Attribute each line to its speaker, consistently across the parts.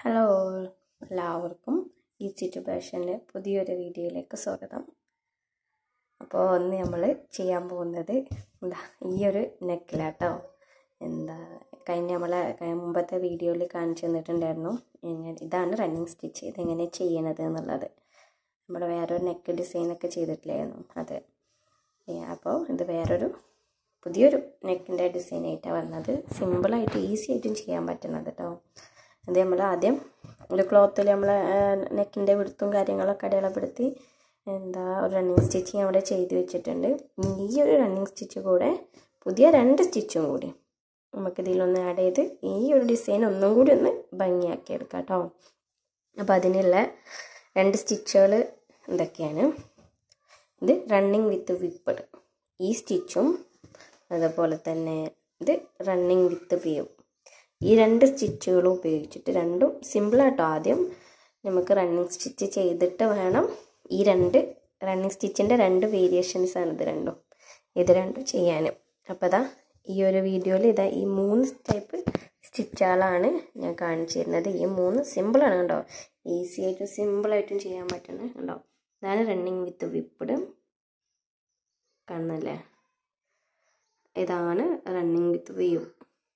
Speaker 1: hello എല്ലാവർക്കും easy to പാഷൻ്റെ പുതിയൊരു വീഡിയോയിലേക്ക് സ്വാഗതം അപ്പോൾ ഇന്ന് നമ്മൾ ചെയ്യാൻ പോകുന്നത് എന്താ ഈ ഒരു നെക്കിലാട്ടോ എന്താ കഴിഞ്ഞ നമ്മളെ ക- മുമ്പത്തെ വീഡിയോയിൽ കാണിച്ചു തന്നിട്ടുണ്ടായിരുന്നു എങ്ങനെ ഇതാണ് റണ്ണിങ് സ്റ്റിച്ച് ഇതെങ്ങനെ ചെയ്യണത് എന്നുള്ളത് നമ്മൾ വേറൊരു നെക്ക് ഡിസൈനൊക്കെ ചെയ്തിട്ടില്ലായിരുന്നു അത് ഏ, അപ്പോൾ ഇത് വേറൊരു പുതിയൊരു നെക്കിൻ്റെ ഡിസൈനായിട്ടാണ് വന്നത് സിമ്പിളായിട്ട് ഈസി ആയിട്ടും ചെയ്യാൻ പറ്റുന്നത് കേട്ടോ അത് നമ്മൾ ആദ്യം ഒരു ക്ലോത്തിൽ നമ്മൾ നെക്കിൻ്റെ വിടുത്തും കാര്യങ്ങളൊക്കെ അടയാളപ്പെടുത്തി എന്താ ഒരു റണ്ണിങ് സ്റ്റിച്ച് അവിടെ ചെയ്ത് വെച്ചിട്ടുണ്ട് ഈ ഒരു റണ്ണിങ് സ്റ്റിച്ച് കൂടെ പുതിയ രണ്ട് സ്റ്റിച്ചും കൂടി നമുക്കിതിലൊന്ന് ആഡ് ചെയ്ത് ഈ ഒരു ഡിസൈൻ ഒന്നും കൂടി ഒന്ന് ഭംഗിയാക്കി എടുക്കാം കേട്ടോ അപ്പോൾ അതിനുള്ള രണ്ട് സ്റ്റിച്ചുകൾ എന്തൊക്കെയാണ് ഇത് റണ്ണിങ് വിത്ത് വിപ്പഡ് ഈ സ്റ്റിച്ചും അതുപോലെ തന്നെ ഇത് റണ്ണിങ് വിത്ത് വേവ് ഈ രണ്ട് സ്റ്റിച്ചുകളും ഉപയോഗിച്ചിട്ട് രണ്ടും സിമ്പിളാട്ടോ ആദ്യം നമുക്ക് റണ്ണിങ് സ്റ്റിച്ച് ചെയ്തിട്ട് വേണം ഈ രണ്ട് റണ്ണിങ് സ്റ്റിച്ചിൻ്റെ രണ്ട് വേരിയേഷൻസ് ആണ് ഇത് രണ്ടും ഇത് രണ്ടും ചെയ്യാൻ അപ്പോൾ ഇതാ ഈ ഒരു വീഡിയോയിൽ ഇതാ ഈ മൂന്ന് ടൈപ്പ് സ്റ്റിച്ചുകളാണ് ഞാൻ കാണിച്ചു തരുന്നത് ഈ മൂന്ന് സിമ്പിളാണ് കണ്ടോ ഈസി ആയിട്ടും സിമ്പിളായിട്ടും ചെയ്യാൻ പറ്റുന്നത് കണ്ടോ ഇതാണ് റണ്ണിങ് വിത്ത് വിപ്പിഡ് കാണുന്നല്ലേ ഇതാണ് റണ്ണിങ് വിത്ത് വേവ്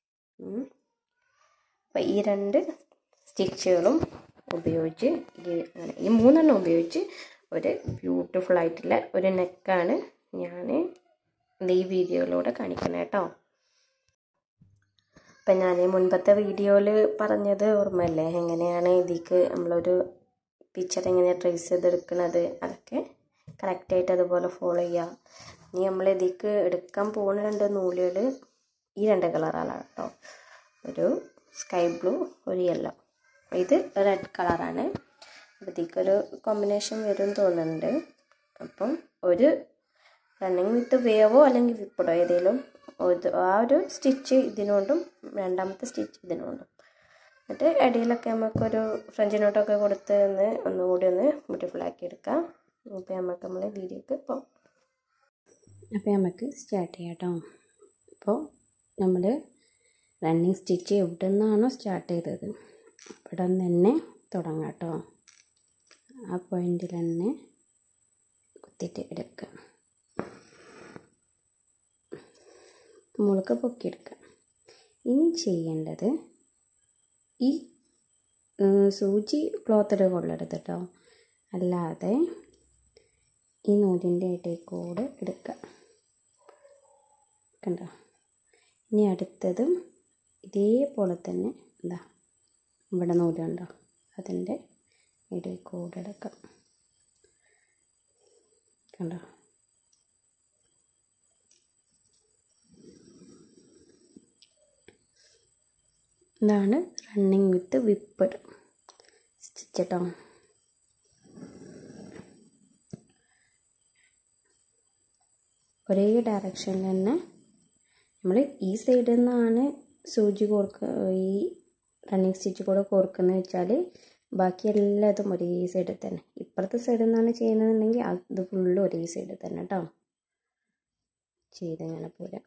Speaker 1: അപ്പം ഈ രണ്ട് സ്റ്റിച്ചുകളും ഉപയോഗിച്ച് ഈ അങ്ങനെ ഈ മൂന്നെണ്ണം ഉപയോഗിച്ച് ഒരു ബ്യൂട്ടിഫുൾ ആയിട്ടുള്ള ഒരു നെക്കാണ് ഞാൻ ഈ വീഡിയോയിലൂടെ കാണിക്കുന്നത് കേട്ടോ അപ്പം ഞാൻ മുൻപത്തെ വീഡിയോയിൽ പറഞ്ഞത് ഓർമ്മയല്ലേ എങ്ങനെയാണ് ഇതിക്ക് നമ്മളൊരു പിക്ചർ എങ്ങനെ ട്രേസ് ചെയ്തെടുക്കുന്നത് അതൊക്കെ കറക്റ്റായിട്ട് അതുപോലെ ഫോളോ ചെയ്യുക ഇനി നമ്മൾ ഇതിക്ക് എടുക്കാൻ പോകുന്ന രണ്ട് നൂലുകൾ ഈ രണ്ട് കളറാണ് കേട്ടോ ഒരു സ്കൈ ബ്ലൂ ഒരു യെല്ലോ ഇത് റെഡ് കളറാണ് അപ്പോഴത്തേക്കൊരു കോമ്പിനേഷൻ വരും തോന്നുന്നുണ്ട് അപ്പം ഒരു റണ്ണിങ് വിത്ത് വേവോ അല്ലെങ്കിൽ വിപ്പടോ ഏതെങ്കിലും ഒരു ആ ഒരു സ്റ്റിച്ച് ഇതിനോണ്ടും രണ്ടാമത്തെ സ്റ്റിച്ച് ഇതിനോണ്ടും എന്നിട്ട് ഇടയിലൊക്കെ നമുക്കൊരു ഫ്രഞ്ച് നോട്ടൊക്കെ കൊടുത്ത് ഒന്ന് ഒന്നുകൂടി ഒന്ന് ബ്യൂട്ടിഫുൾ ആക്കി എടുക്കാം അപ്പോൾ നമുക്ക് നമ്മൾ വീഡിയോക്ക് പോകാം
Speaker 2: അപ്പോൾ നമുക്ക് സ്റ്റാർട്ട് ചെയ്യാം കേട്ടോ അപ്പോൾ നമ്മൾ റണ്ണിങ് സ്റ്റിച്ച് എവിടെ നിന്നാണോ സ്റ്റാർട്ട് ചെയ്തത് ഇവിടെ നിന്ന് തന്നെ തുടങ്ങാം കേട്ടോ ആ പോയിന്റിൽ തന്നെ കുത്തിയിട്ട് എടുക്കുക മുളക് പൊക്കിയെടുക്കുക ഇനി ചെയ്യേണ്ടത് ഈ ഉം, സൂചി ക്ലോത്തിൽ കൊള്ളരുത് കേട്ടോ അല്ലാതെ ഈ നൂലിൻ്റെ ഇടയിൽ കൂടെ എടുക്കുക കണ്ടോ ഇനി അടുത്തതും ഇതേപോലെ തന്നെ എന്താ ഇവിടെ നൂലുണ്ടോ അതിൻ്റെ ഇടയിൽ കൂടെ എടുക്കാം കണ്ടോ ഇതാണ് റണ്ണിങ് വിത്ത് വിപ്പഡ് സ്റ്റിച്ച് കേട്ടോ ഒരേ ഡയറക്ഷനിൽ തന്നെ നമ്മൾ ഈ സൈഡിൽ നിന്നാണ് സൂചി കോർക്ക ഈ റണ്ണിങ് സ്റ്റിച്ച് കൂടെ കോർക്കുന്നത് വെച്ചാൽ ബാക്കി എല്ലാതും ഒരേ സൈഡിൽ തന്നെ ഇപ്പുറത്തെ സൈഡിൽ നിന്നാണ് ചെയ്യുന്നതെന്നുണ്ടെങ്കിൽ അത് ഫുള്ള് ഒരേ സൈഡിൽ തന്നെ കേട്ടോ ചെയ്തിങ്ങനെ പോരാ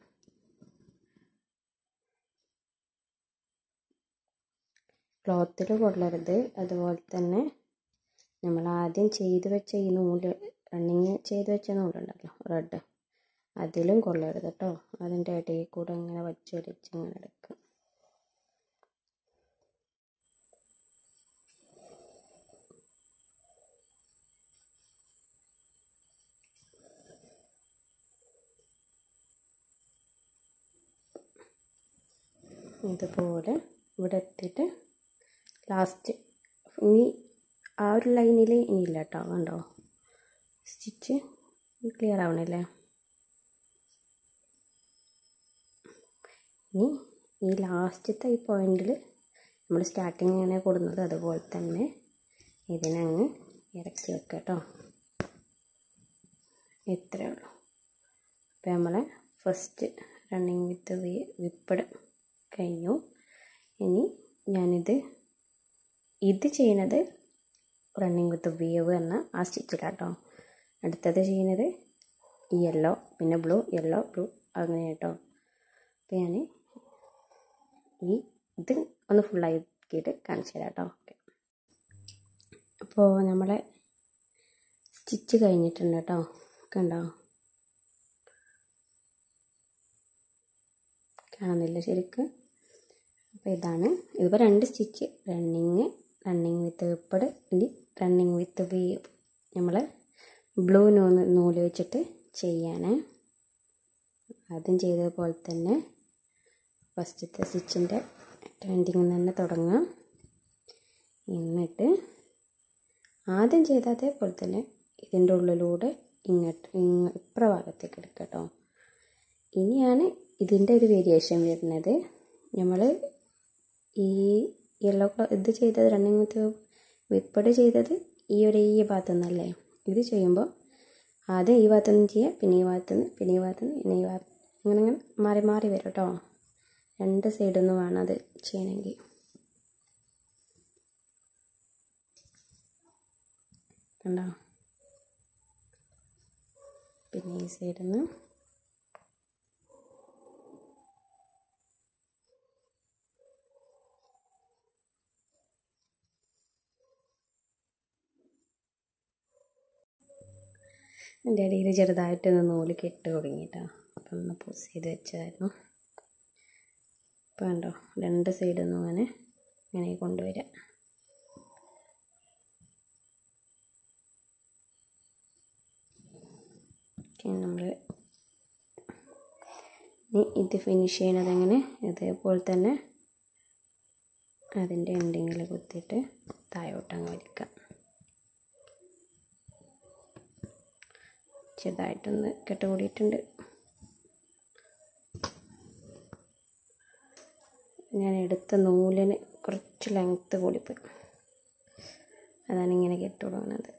Speaker 2: ക്ലോത്തിൽ കൊള്ളരുത് അതുപോലെ തന്നെ നമ്മൾ ആദ്യം ചെയ്ത് വെച്ച ഈ നൂല് റണ്ണിങ് ചെയ്ത് വെച്ച നൂലുണ്ടല്ലോ റെഡ് അതിലും കൊള്ളരുത് കേട്ടോ അതിൻ്റെ ഇടയിൽ കൂടെ ഇങ്ങനെ വച്ചൊരിച്ച് ഇങ്ങനെ എടുക്കുക ഇതുപോലെ ഇവിടെ എത്തിയിട്ട് ലാസ്റ്റ് ഇനി ആ ഒരു ലൈനിൽ ഇനിയില്ല കേട്ടോ കണ്ടോ സ്റ്റിച്ച് ക്ലിയർ ആവണില്ലേ ഇനി ഈ ലാസ്റ്റത്തെ ഈ പോയിന്റിൽ നമ്മൾ സ്റ്റാർട്ടിങ് എങ്ങനെ കൊടുക്കുന്നത് അതുപോലെ തന്നെ ഇതിനങ്ങ് ഇറക്കി വെക്കുക കേട്ടോ ഇത്രയേ ഉള്ളൂ അപ്പോൾ നമ്മളെ ഫസ്റ്റ് റണ്ണിങ് വിത്ത് വി വിപ്പഡ് കഴിഞ്ഞു ഇനി ഞാനിത് ഇത് ചെയ്യുന്നത് റണ്ണിങ് വിത്ത് വേവ് എന്ന ആ സ്റ്റിച്ചിലാട്ടോ അടുത്തത് ചെയ്യുന്നത് യെല്ലോ പിന്നെ ബ്ലൂ യെല്ലോ ബ്ലൂ അങ്ങനെ കേട്ടോ അപ്പോൾ ഞാൻ ഈ ഇത് ഒന്ന് ഫുള്ളാക്കിയിട്ട് കാണിച്ചു തരാം കേട്ടോ ഓക്കെ അപ്പോൾ നമ്മളെ സ്റ്റിച്ച് കഴിഞ്ഞിട്ടുണ്ട് കേട്ടോ കണ്ടോ കാണുന്നില്ല ശരിക്ക് അപ്പോൾ ഇതാണ് ഇതിപ്പോൾ രണ്ട് stitch running running with whipped ഇനി റണ്ണിങ് വിത്ത് വീവ് നമ്മൾ ബ്ലൂ നൂല് നൂല് വെച്ചിട്ട് ചെയ്യാണ് ആദ്യം ചെയ്തതുപോലെ തന്നെ ഫസ്റ്റത്തെ സ്റ്റിച്ചിൻ്റെ ട്വൻറ്റിങ്ങിൽ തന്നെ തുടങ്ങാം എന്നിട്ട് ആദ്യം ചെയ്ത അതേപോലെ തന്നെ ഇതിൻ്റെ ഉള്ളിലൂടെ ഇങ്ങോട്ട് ഇങ്ങ ഇപ്പുറ ഭാഗത്തേക്ക് എടുക്കുക കേട്ടോ ഇനിയാണ് ഇതിൻ്റെ ഒരു വേരിയേഷൻ വരുന്നത് നമ്മൾ ഈ യെല്ലോ കളർ ഇത് ചെയ്തത് റണ്ണിങ് വിത്ത് വിപ്പട് ചെയ്തത് ഈ ഒരു ഈ ഭാഗത്തു നിന്നല്ലേ ഇത് ചെയ്യുമ്പോൾ ആദ്യം ഈ ഭാഗത്തു നിന്ന് ചെയ്യുക പിന്നെ ഈ ഭാഗത്തു നിന്ന് പിന്നെ ഈ ഭാഗത്തു നിന്ന് പിന്നെ ഈ ഭാഗത്ത് അങ്ങനെ അങ്ങനെ മാറി മാറി വരും കേട്ടോ രണ്ട് സൈഡിൽ നിന്ന് വേണം അത് ചെയ്യണമെങ്കിൽ കണ്ടോ പിന്നെ ഈ സൈഡിൽ നിന്ന് എൻ്റെ ഇടയിൽ ചെറുതായിട്ടൊന്ന് നൂല് കെട്ട് തുടങ്ങിയിട്ടാ അപ്പം ഒന്ന് പോസ് ചെയ്ത് വെച്ചായിരുന്നു അപ്പോൾ കണ്ടോ രണ്ട് സൈഡിൽ നിന്നും അങ്ങനെ ഇങ്ങനെ കൊണ്ടുവരാം നമ്മൾ ഇനി ഇത് ഫിനിഷ് ചെയ്യണത് എങ്ങനെ ഇതേപോലെ തന്നെ അതിൻ്റെ എൻഡിങ്ങിൽ കുത്തിയിട്ട് താഴോട്ടങ്ങ് വലിക്കാം ചെറുതായിട്ടൊന്ന് കെട്ടുകൂടിയിട്ടുണ്ട് ഞാൻ എടുത്ത നൂലിന് കുറച്ച് ലെങ്ത്ത് കൂടിപ്പോയി അതാണ് ഇങ്ങനെ കെട്ടു തുടങ്ങുന്നത്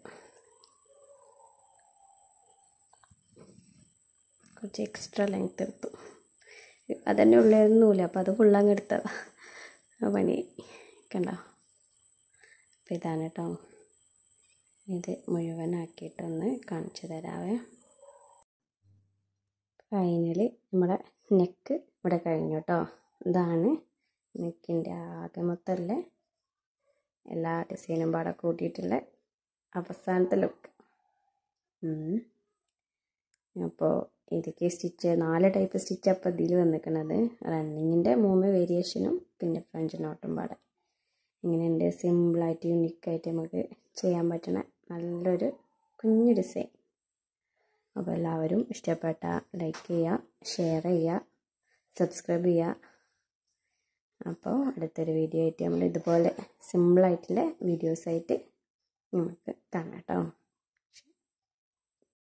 Speaker 2: കുറച്ച് എക്സ്ട്രാ ലെങ്ത്ത് എടുത്തു അതന്നെ ഉള്ളായിരുന്നു നൂല് അപ്പോൾ അത് ഫുള്ളങ്ങ് എടുത്തതാ ആ പണി കണ്ട അപ്പോൾ ഇതാണ് കേട്ടോ ഇത് മുഴുവനാക്കിയിട്ടൊന്ന് കാണിച്ചു തരാവേ ഫൈനലി നമ്മുടെ നെക്ക് ഇവിടെ കഴിഞ്ഞു കേട്ടോ ഇതാണ് നെക്കിൻ്റെ ആകെ മൊത്തമല്ലേ എല്ലാ ഡിസൈനും പാടെ കൂട്ടിയിട്ടുള്ള അവസാനത്തെ ലുക്ക് അപ്പോൾ ഇതൊക്കെ സ്റ്റിച്ച് നാല് ടൈപ്പ് സ്റ്റിച്ച് അപ്പോൾ ഇതിൽ വന്നിരിക്കുന്നത് റണ്ണിങ്ങിൻ്റെ മൂന്ന് വേരിയേഷനും പിന്നെ ഫ്രഞ്ച് നോട്ടും പാടെ ഇങ്ങനെയുണ്ട് സിമ്പിളായിട്ട് യുണീക്കായിട്ട് നമുക്ക് ചെയ്യാൻ പറ്റണ നല്ലൊരു കുഞ്ഞു ഡിസൈൻ അപ്പോൾ എല്ലാവരും ഇഷ്ടപ്പെട്ട ലൈക്ക് ചെയ്യുക ഷെയർ ചെയ്യുക സബ്സ്ക്രൈബ് ചെയ്യുക അപ്പോൾ അടുത്തൊരു വീഡിയോ ആയിട്ട് നമ്മൾ ഇതുപോലെ സിമ്പിളായിട്ടുള്ള വീഡിയോസായിട്ട് നമുക്ക് കാണാം കേട്ടോ